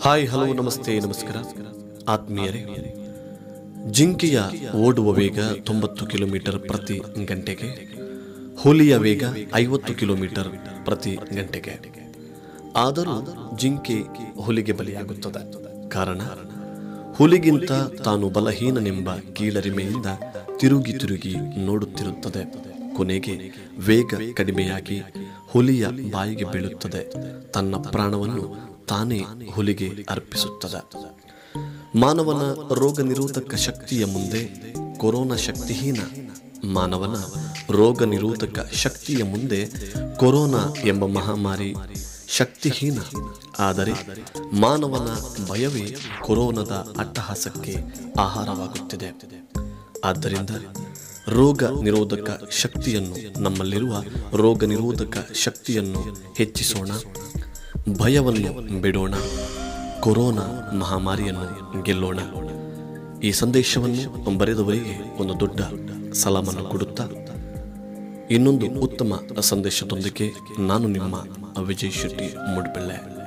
hi hello ನಮಸ್ತೆ ನಮಸ್ಕಾರ ಆತ್ಮೀಯರೇ ಜಿಂಕೆಯ ಓಡುವ ವೇಗ ತೊಂಬತ್ತು ಕಿಲೋಮೀಟರ್ ಪ್ರತಿ ಗಂಟೆಗೆ ಹುಲಿಯ ವೇಗ ಐವತ್ತು ಕಿಲೋಮೀಟರ್ ಪ್ರತಿ ಗಂಟೆಗೆ ಆದರೂ ಜಿಂಕೆ ಹುಲಿಗೆ ಬಲಿಯಾಗುತ್ತದೆ ಕಾರಣ ಹುಲಿಗಿಂತ ತಾನು ಬಲಹೀನನೆಂಬ ಕೀಳರಿಮೆಯಿಂದ ತಿರುಗಿ ತಿರುಗಿ ನೋಡುತ್ತಿರುತ್ತದೆ ಕೊನೆಗೆ ವೇಗ ಕಡಿಮೆಯಾಗಿ ಹುಲಿಯ ಬಾಯಿಗೆ ಬೀಳುತ್ತದೆ ತನ್ನ ಪ್ರಾಣವನ್ನು ತಾನೇ ಹುಲಿಗೆ ಅರ್ಪಿಸುತ್ತದೆ ಮಾನವನ ರೋಗ ನಿರೋಧಕ ಶಕ್ತಿಯ ಮುಂದೆ ಕೊರೋನಾ ಶಕ್ತಿಹೀನ ಮಾನವನ ರೋಗ ನಿರೋಧಕ ಶಕ್ತಿಯ ಮುಂದೆ ಕೊರೋನಾ ಎಂಬ ಮಹಾಮಾರಿ ಶಕ್ತಿಹೀನ ಆದರೆ ಮಾನವನ ಭಯವೇ ಕೊರೋನಾದ ಅಟ್ಟಹಾಸಕ್ಕೆ ಆಹಾರವಾಗುತ್ತಿದೆ ಆದ್ದರಿಂದ ರೋಗ ನಿರೋಧಕ ಶಕ್ತಿಯನ್ನು ನಮ್ಮಲ್ಲಿರುವ ರೋಗ ನಿರೋಧಕ ಶಕ್ತಿಯನ್ನು ಹೆಚ್ಚಿಸೋಣ ಭಯವನ್ನು ಬಿಡೋಣ ಕೊರೋನಾ ಮಹಾಮಾರಿಯನ್ನು ಗೆಲ್ಲೋಣ ಈ ಸಂದೇಶವನ್ನು ಬರೆದವರಿಗೆ ಒಂದು ದೊಡ್ಡ ಸಲಾಮನ್ನು ಕೊಡುತ್ತಾ ಇನ್ನೊಂದು ಉತ್ತಮ ಸಂದೇಶದೊಂದಿಗೆ ನಾನು ನಿಮ್ಮ ವಿಜಯ್ ಶೆಟ್ಟಿ ಮುಡ್ಬೆಳ್ಳೆ